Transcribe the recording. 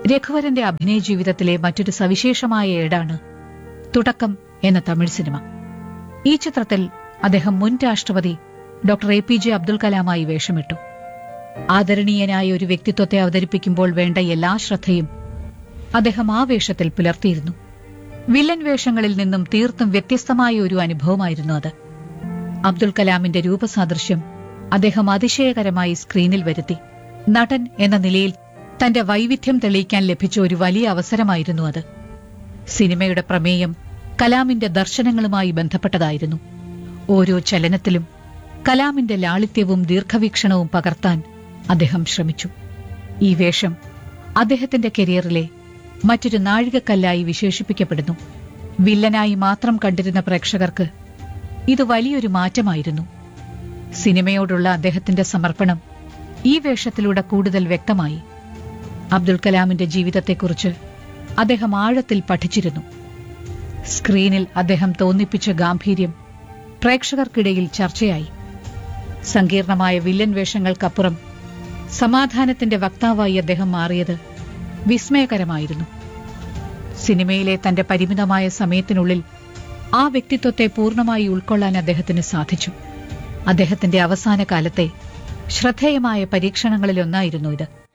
രഘുവരന്റെ അഭിനയ ജീവിതത്തിലെ മറ്റൊരു സവിശേഷമായ ഏടാണ് തുടക്കം എന്ന തമിഴ് സിനിമ ഈ ചിത്രത്തിൽ അദ്ദേഹം മുൻ രാഷ്ട്രപതി doctor A P J Abdul കലാമായി വേഷമിട്ടു ആദരണീയനായ ഒരു വ്യക്തിത്വത്തെ അവതരിപ്പിക്കുമ്പോൾ വേണ്ട എല്ലാ ശ്രദ്ധയും അദ്ദേഹം ആ വേഷത്തിൽ പുലർത്തിയിരുന്നു വില്ലൻ വേഷങ്ങളിൽ നിന്നും തീർത്തും വ്യത്യസ്തമായ ഒരു അനുഭവമായിരുന്നു അത് അബ്ദുൽ കലാമിന്റെ രൂപസാദൃശ്യം അദ്ദേഹം അതിശയകരമായി സ്ക്രീനിൽ വരുത്തി നടൻ എന്ന നിലയിൽ തന്റെ വൈവിധ്യം തെളിയിക്കാൻ ലഭിച്ച ഒരു വലിയ അവസരമായിരുന്നു അത് സിനിമയുടെ പ്രമേയം കലാമിന്റെ ദർശനങ്ങളുമായി ബന്ധപ്പെട്ടതായിരുന്നു ഓരോ ചലനത്തിലും കലാമിന്റെ ലാളിത്യവും ദീർഘവീക്ഷണവും പകർത്താൻ അദ്ദേഹം ശ്രമിച്ചു ഈ വേഷം അദ്ദേഹത്തിന്റെ കരിയറിലെ മറ്റൊരു നാഴികക്കല്ലായി വിശേഷിപ്പിക്കപ്പെടുന്നു വില്ലനായി മാത്രം കണ്ടിരുന്ന പ്രേക്ഷകർക്ക് ഇത് വലിയൊരു മാറ്റമായിരുന്നു സിനിമയോടുള്ള അദ്ദേഹത്തിന്റെ സമർപ്പണം ഈ വേഷത്തിലൂടെ കൂടുതൽ വ്യക്തമായി അബ്ദുൽ കലാമിന്റെ ജീവിതത്തെക്കുറിച്ച് അദ്ദേഹം ആഴത്തിൽ പഠിച്ചിരുന്നു സ്ക്രീനിൽ അദ്ദേഹം തോന്നിപ്പിച്ച ഗാംഭീര്യം പ്രേക്ഷകർക്കിടയിൽ ചർച്ചയായി സങ്കീർണമായ വില്ലൻ വേഷങ്ങൾക്കപ്പുറം സമാധാനത്തിന്റെ വക്താവായി അദ്ദേഹം മാറിയത് വിസ്മയകരമായിരുന്നു സിനിമയിലെ തന്റെ പരിമിതമായ സമയത്തിനുള്ളിൽ ആ വ്യക്തിത്വത്തെ പൂർണ്ണമായി ഉൾക്കൊള്ളാൻ അദ്ദേഹത്തിന് സാധിച്ചു അദ്ദേഹത്തിന്റെ അവസാന കാലത്തെ ശ്രദ്ധേയമായ പരീക്ഷണങ്ങളിലൊന്നായിരുന്നു ഇത്